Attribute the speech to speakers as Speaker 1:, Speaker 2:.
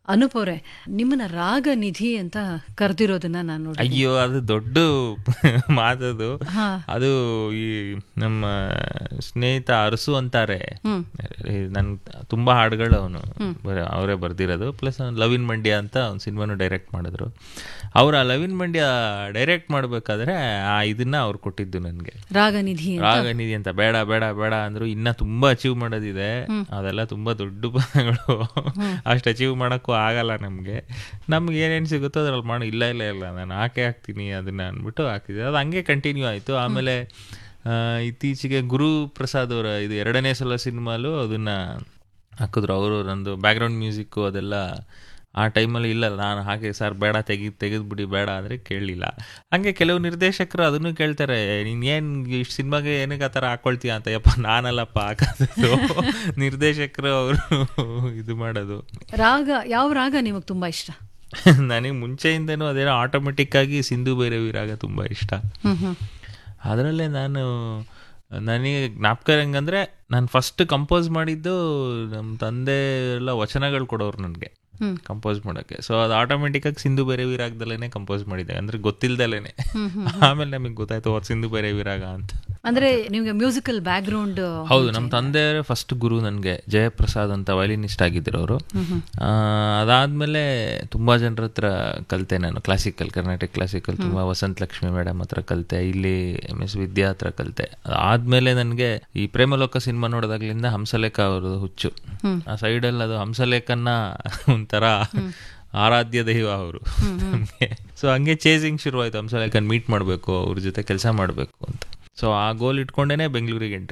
Speaker 1: ಅನೂಪ್ ಅವರೇ ನಿಮ್ಮನ್ನ ರಾಗ ನಿಧಿ ಅಂತ ಕರೆದಿರೋದನ್ನ ನಾನು ನೋಡಿ
Speaker 2: ಅಯ್ಯೋ ಅದು ದೊಡ್ಡ ಮಾತದು
Speaker 1: ಹಾ.
Speaker 2: ಅದು ಈ ನಮ್ಮ ಸ್ನೇಹಿತ ಅರಸು ಅಂತಾರೆ ನನ್ ತುಂಬಾ ಹಾಡುಗಳು ಅವನು ಅವರೇ ಬರ್ದಿರೋದು ಪ್ಲಸ್ ಲವ್ ಇನ್ ಮಂಡ್ಯ ಅಂತ ಒಂದು ಸಿನಿಮಾನು ಡೈರೆಕ್ಟ್ ಮಾಡಿದ್ರು ಅವ್ರು ಆ ಲವ್ ಇನ್ ಮಂಡ್ಯ ಡೈರೆಕ್ಟ್ ಮಾಡ್ಬೇಕಾದ್ರೆ ಆ ಇದನ್ನ ಅವ್ರು ಕೊಟ್ಟಿದ್ದು ನನಗೆ
Speaker 1: ರಾಗ ನಿಧಿ ಅಂತ
Speaker 2: ರಾಗನಿಧಿ ಅಂತ ಬೇಡ ಬೇಡ ಬೇಡ ಅಂದ್ರು ಇನ್ನ ತುಂಬಾ ಅಚೀವ್ ಮಾಡೋದಿದೆ ಅದೆಲ್ಲ ತುಂಬಾ ದೊಡ್ಡ ಪದಗಳು ಅಷ್ಟು ಅಚೀವ್ ಮಾಡಕ್ಕೂ ಆಗಲ್ಲ ನಮ್ಗೆ ನಮ್ಗೆ ಏನೇನ್ ಸಿಗುತ್ತೋ ಅದ್ರಲ್ಲಿ ಮಾಡಿ ಇಲ್ಲ ಇಲ್ಲ ಇಲ್ಲ ನಾನು ಹಾಕೇ ಹಾಕ್ತೀನಿ ಅದನ್ನ ಅಂದ್ಬಿಟ್ಟು ಹಾಕಿದೆ ಅದು ಹಂಗೆ ಕಂಟಿನ್ಯೂ ಆಯ್ತು ಆಮೇಲೆ ಆ, ಇತ್ತೀಚೆಗೆ ಗುರು ಪ್ರಸಾದ್ ಅವರ ಇದು ಎರಡನೇ ಸಲ ಸಿನಿಮಾಲು ಅದನ್ನ ಹಾಕಿದ್ರು ಅವರು ನಂದು ಬ್ಯಾಕ್ಗ್ರೌಂಡ್ ಮ್ಯೂಸಿಕ್ಕು ಅದೆಲ್ಲ ಆ ಟೈಮಲ್ಲಿ ಇಲ್ಲ ನಾನು ಹಾಗೆ ಸರ್ ಬೇಡ ತೆಗಿ ತೆಗೆದ್ಬಿಡಿ ಬೇಡ ಅಂದರೆ ಕೇಳಲಿಲ್ಲ ಹಂಗೆ ಕೆಲವು ನಿರ್ದೇಶಕರು ಅದನ್ನು ಕೇಳ್ತಾರೆ ನೀನು ಏನು ಇಷ್ಟು ಸಿನಿಮಾಗೆ ಏನಕ್ಕೆ ಆ ಥರ ಹಾಕೊಳ್ತೀಯ ಅಂತ ಯಪ್ಪ ನಾನಲ್ಲಪ್ಪ ಹಾಕೋದು ನಿರ್ದೇಶಕರು ಅವರು ಇದು ಮಾಡೋದು
Speaker 1: ರಾಗ ಯಾವ ರಾಗ ನಿಮಗೆ ತುಂಬಾ ಇಷ್ಟ
Speaker 2: ನನಗೆ ಮುಂಚೆಯಿಂದನೂ ಅದೇನೋ ಆಟೋಮೆಟಿಕ್ ಆಗಿ ಸಿಂಧು ಭೈರವಿ ರಾಗ ತುಂಬ ಇಷ್ಟ
Speaker 1: ಹ್ಮ್ ಹ್ಮ್
Speaker 2: ಅದರಲ್ಲೇ ನಾನು ನನಗೆ ಜ್ಞಾಪಕ ಹೆಂಗಂದ್ರೆ ನಾನು ಫಸ್ಟ್ ಕಂಪೋಸ್ ಮಾಡಿದ್ದು ನಮ್ಮ ತಂದೆ ಎಲ್ಲ ವಚನಗಳು ಕೊಡೋರು ನನಗೆ
Speaker 1: ಹ್ಮ್.
Speaker 2: ಕಂಪೋಸ್ ಮಾಡೋಕ್ಕೆ ಸೊ ಅದು ಆಟೋಮೆಟಿಕ್ ಆಗಿ ಸಿಂಧು ಭೈರವಿ ರಾಗದಲ್ಲೇ ಕಂಪೋಸ್ ಮಾಡಿದ್ದೆ ಅಂದ್ರೆ ಗೊತ್ತಿಲ್ದಲೇನೆ ಆಮೇಲೆ ನಮಗೆ ಗೊತ್ತಾಯ್ತು ಓ, ಸಿಂಧು ಭೈರವಿ ರಾಗ ಅಂತ
Speaker 1: ಅಂದ್ರೆ ನಿಮ್ಗೆ ಮ್ಯೂಸಿಕಲ್ ಬ್ಯಾಕ್ ಗ್ರೌಂಡ್
Speaker 2: ಹೌದು ನಮ್ಮ ತಂದೆಯವರೇ ಫಸ್ಟ್ ಗುರು ನನಗೆ ಜಯಪ್ರಸಾದ್ ಅಂತ ವಯಲಿನಿಸ್ಟ್ ಆಗಿದ್ರು ಅವರು ಅದಾದ್ಮೇಲೆ ತುಂಬಾ ಜನರ ಹತ್ರ ಕಲಿತೆ ನಾನು ಕ್ಲಾಸಿಕಲ್ ಕರ್ನಾಟಕ ಕ್ಲಾಸಿಕಲ್ ತುಂಬಾ ವಸಂತ ಲಕ್ಷ್ಮಿ ಮೇಡಮ್ ಹತ್ರ ಕಲಿತೆ ಇಲ್ಲಿ ಎಮ್ ಎಸ್ ವಿದ್ಯಾ ಹತ್ರ ಕಲಿತೆ ಅದಾದ್ಮೇಲೆ ನನಗೆ ಈ ಪ್ರೇಮಲೋಕ ಸಿನಿಮಾ ನೋಡಿದಾಗ್ಲಿಂದ ಹಂಸಲೇಖ ಅವರು ಹುಚ್ಚು ಆ ಸೈಡಲ್ಲಿ ಅದು ಹಂಸಲೇಖನ ಒಂಥರ ಆರಾಧ್ಯ ದೈವ ಅವರು ಸೊ ಹಂಗೆ ಚೇಸಿಂಗ್ ಶುರುವಾಯ್ತು ಹಂಸಲೇಖನ್ ಮೀಟ್ ಮಾಡಬೇಕು ಅವ್ರ ಜೊತೆ ಕೆಲಸ ಮಾಡಬೇಕು ಅಂತ ಸೊ ಆ ಗೋಲ್ ಇಟ್ಕೊಂಡೇನೆ ಬೆಂಗಳೂರಿಗೆ ಎಂಟ್ರಿ